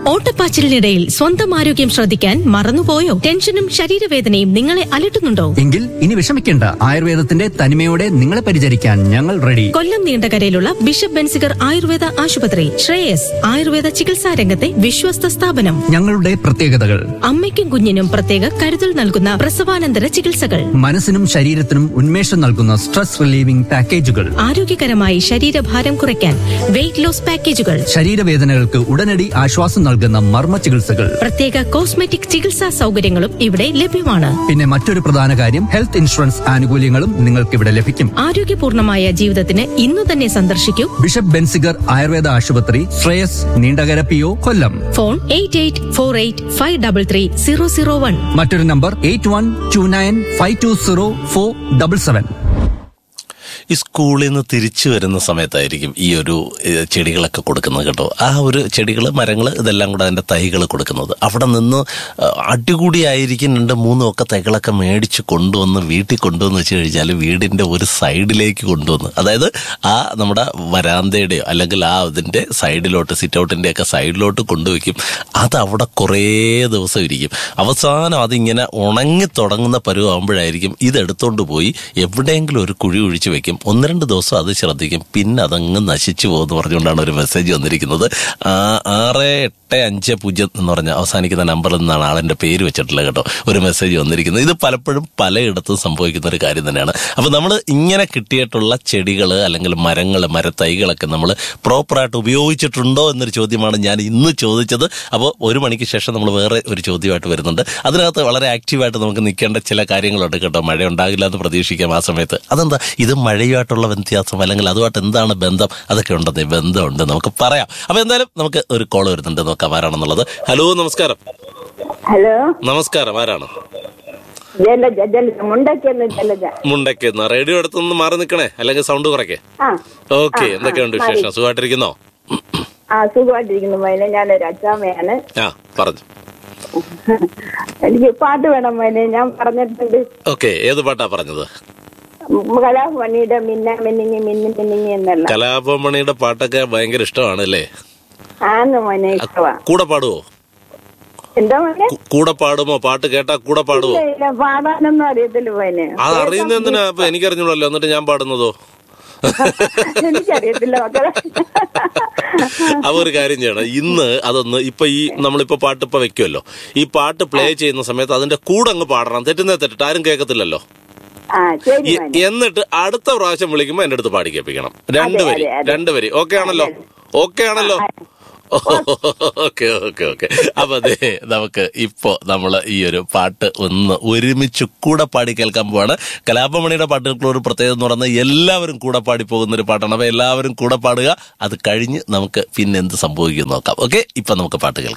ഓട്ടപ്പാച്ചിലിനിടയിൽ സ്വന്തം ആരോഗ്യം ശ്രദ്ധിക്കാൻ മറന്നുപോയോ ടെൻഷനും ശരീരവേദനയും നിങ്ങളെ അലട്ടുന്നുണ്ടോ എങ്കിൽ ഇനി വിഷമിക്കേണ്ട ആയുർവേദത്തിന്റെ തനിമയോടെ നിങ്ങളെ പരിചരിക്കാൻ ഞങ്ങൾ റെഡി കൊല്ലം നീണ്ടകരയിലുള്ള ബിഷപ്പ് ബെൻസിഗർ ആയുർവേദ ആശുപത്രി ശ്രേയസ് ആയുർവേദ ചികിത്സാ രംഗത്തെ വിശ്വസ്ത സ്ഥാപനം ഞങ്ങളുടെ പ്രത്യേകതകൾ അമ്മയ്ക്കും കുഞ്ഞിനും പ്രത്യേക കരുതൽ നൽകുന്ന പ്രസവാനന്തര ചികിത്സകൾ മനസ്സിനും ശരീരത്തിനും ഉന്മേഷം നൽകുന്ന സ്ട്രെസ് റിലീവിംഗ് പാക്കേജുകൾ ആരോഗ്യകരമായി ശരീരഭാരം കുറയ്ക്കാൻ വെയിറ്റ് ലോസ് പാക്കേജുകൾ ശരീരവേദനകൾക്ക് ഉടനടി ആശ്വാസം നൽകുന്ന മർമ്മ ചികിത്സകൾ പ്രത്യേക കോസ്മെറ്റിക് ചികിത്സാ സൗകര്യങ്ങളും ഇവിടെ ലഭ്യമാണ് പിന്നെ മറ്റൊരു പ്രധാന കാര്യം ഹെൽത്ത് ഇൻഷുറൻസ് ആനുകൂല്യങ്ങളും നിങ്ങൾക്ക് ഇവിടെ ലഭിക്കും ആരോഗ്യപൂർണമായ ജീവിതത്തിന് ഇന്നു തന്നെ സന്ദർശിക്കൂ ബിഷപ്പ് ബെൻസിഗർ ആയുർവേദ ആശുപത്രി Shreyas Neendakara P O Kollam phone eight eight four eight five double three zero zero one മറ്റൊരു number eight one two nine five two zero four double seven ഈ സ്കൂളിൽ നിന്ന് തിരിച്ചു വരുന്ന സമയത്തായിരിക്കും ഈ ഒരു ഏഹ്, ചെടികളൊക്കെ കൊടുക്കുന്നത് കേട്ടോ ആ ഒരു ചെടികൾ മരങ്ങൾ ഇതെല്ലാം കൂടെ അതിൻ്റെ തൈകൾ കൊടുക്കുന്നത് അവിടെ നിന്ന് ആ, അടികൂടിയായിരിക്കും രണ്ട് മൂന്നും ഒക്കെ തൈകളൊക്കെ മേടിച്ച് കൊണ്ടുവന്ന് വീട്ടിൽ കൊണ്ടുവന്ന് വെച്ച് കഴിഞ്ഞാൽ വീടിൻ്റെ ഒരു സൈഡിലേക്ക് കൊണ്ടുവന്ന് അതായത് ആ നമ്മുടെ വരാന്തയുടെയോ അല്ലെങ്കിൽ ആ ഇതിൻ്റെ സൈഡിലോട്ട് സിറ്റ് ഔട്ടിൻ്റെ ഒക്കെ സൈഡിലോട്ട് കൊണ്ടുവയ്ക്കും അത് അവിടെ കുറേ ദിവസം ഇരിക്കും അവസാനം അതിങ്ങനെ ഉണങ്ങി തുടങ്ങുന്ന പരുവാകുമ്പോഴായിരിക്കും ഇതെടുത്തോണ്ട് പോയി എവിടെയെങ്കിലും ഒരു കുഴി ഒഴിച്ചു വെക്കും ഒന്ന് രണ്ട് ദിവസം അത് ശ്രദ്ധിക്കും പിന്നെ അതങ്ങ് നശിച്ചു പോകുമെന്ന് പറഞ്ഞുകൊണ്ടാണ് ഒരു മെസ്സേജ് വന്നിരിക്കുന്നത് ആ, ആറ് എട്ട് അഞ്ച് പൂജ്യം എന്ന് പറഞ്ഞ അവസാനിക്കുന്ന നമ്പറിൽ നിന്നാണ് ആളിന്റെ പേര് വെച്ചിട്ടുള്ളത് കേട്ടോ ഒരു മെസ്സേജ് വന്നിരിക്കുന്നത് ഇത് പലപ്പോഴും പലയിടത്തും സംഭവിക്കുന്ന ഒരു കാര്യം തന്നെയാണ് അപ്പൊ നമ്മൾ ഇങ്ങനെ കിട്ടിയിട്ടുള്ള ചെടികൾ അല്ലെങ്കിൽ മരങ്ങൾ മരത്തൈകളൊക്കെ നമ്മൾ പ്രോപ്പറായിട്ട് ഉപയോഗിച്ചിട്ടുണ്ടോ എന്നൊരു ചോദ്യമാണ് ഞാൻ ഇന്ന് ചോദിച്ചത് അപ്പോൾ ഒരു മണിക്ക് ശേഷം നമ്മൾ വേറെ ഒരു ചോദ്യമായിട്ട് വരുന്നുണ്ട് അതിനകത്ത് വളരെ ആക്റ്റീവായിട്ട് നമുക്ക് നിൽക്കേണ്ട ചില കാര്യങ്ങളുണ്ട് കേട്ടോ മഴ ഉണ്ടാകില്ല എന്ന് പ്രതീക്ഷിക്കാം ആ സമയത്ത് അതെന്താ ഇത് മഴയുമായിട്ടുള്ള വ്യത്യാസം അല്ലെങ്കിൽ അതുമായിട്ട് എന്താണ് ബന്ധം അതൊക്കെ ഉണ്ടെന്നേ ബന്ധമുണ്ട് നമുക്ക് പറയാം അപ്പൊ എന്തായാലും നമുക്ക് ഒരു കോൾ വരുന്നുണ്ട് നോക്കാം ആരാണെന്നുള്ളത് ഹലോ നമസ്കാരം ഹലോ നമസ്കാരം ആരാണ് ജലജ ജലജ മുണ്ടയ്ക്കൊന്ന് ജലജ മുണ്ടയ്ക്ക് റേഡിയോ അടുത്തൊന്ന് മാറി നിൽക്കണേ അല്ലെങ്കിൽ സൗണ്ട് കുറയ്ക്കേ ആ ഓക്കെ ആ, എന്തൊക്കെയുണ്ട് ആ, വിശേഷം സുഖമായിട്ടിരിക്കുന്നോ ആ സുഖമായിട്ടിരിക്കുന്നു മോനെ ഞാനൊരു അച്ചാമ്മയാണ് ആ പറഞ്ഞു എനിക്ക് പാട്ട് വേണം മോനെ ഞാൻ പറഞ്ഞിട്ടുണ്ട് ഓക്കെ ഏത് പാട്ടാ പറഞ്ഞത് കലാഭവണിയുടെ മിന്ന മിന്നിങ്ങി മിന്നി മിന്നിങ്ങി എന്നുള്ള കലാപമണിയുടെ പാട്ടൊക്കെ ഭയങ്കര ഇഷ്ടമാണ് അല്ലേ ആന്ന് മോനെ ഇഷ്ടവാ കൂടെ പാടുവോ എന്താ മോനെ കു- കൂടെ പാടുമോ പാട്ട് കേട്ടാ കൂടെ പാടുവോ ഇല്ല, ഇല്ല, പാടാനൊന്നും അറിയത്തില്ല മോനെ അത് അറിയുന്ന എന്തിനാ അപ്പൊ എനിക്കറിഞ്ഞൂടല്ലോ എന്നിട്ട് ഞാൻ പാടുന്നതോ എനിക്കറിയത്തില്ല മക്കളെ അപ്പൊ ഒരു കാര്യം ചെയ്യണം ഇന്ന് അതൊന്ന് ഇപ്പൊ ഈ നമ്മളിപ്പോ പാട്ട് ഇപ്പൊ വെക്കുമല്ലോ ഈ പാട്ട് പ്ലേ ചെയ്യുന്ന സമയത്ത് അതിന്റെ കൂടെ അങ്ങ് പാടണം തെറ്റുന്നേ തെറ്റിട്ട് ആരും കേൾക്കത്തില്ലല്ലോ ആ ശരി എ- മോനെ എന്നിട്ട് അടുത്ത പ്രാവശ്യം വിളിക്കുമ്പോ എന്റെ അടുത്ത് പാടി കേൾപ്പിക്കണം രണ്ടുപേരി അതെ, അതെ. രണ്ടുപേരി ഓക്കെ ആണല്ലോ ഓക്കെ ആണല്ലോ ഓക്കെ ഓക്കെ ഓക്കെ അപ്പൊ അതെ നമുക്ക് ഇപ്പോ നമ്മള് ഈ ഒരു പാട്ട് ഒന്ന് ഒരുമിച്ച് കൂടെ പാടി കേൾക്കാൻ പോവാണ് കലാപമണിയുടെ പാട്ടുകൾക്കുള്ള ഒരു പ്രത്യേകത എന്ന് പറയുന്നത് എല്ലാവരും കൂടെ പാടി പോകുന്ന ഒരു പാട്ടാണ് അപ്പൊ എല്ലാവരും കൂടെ പാടുക അത് കഴിഞ്ഞ് നമുക്ക് പിന്നെ എന്ത് സംഭവിക്കും നോക്കാം ഓക്കെ ഇപ്പൊ നമുക്ക് പാട്ട് കേൾക്കാം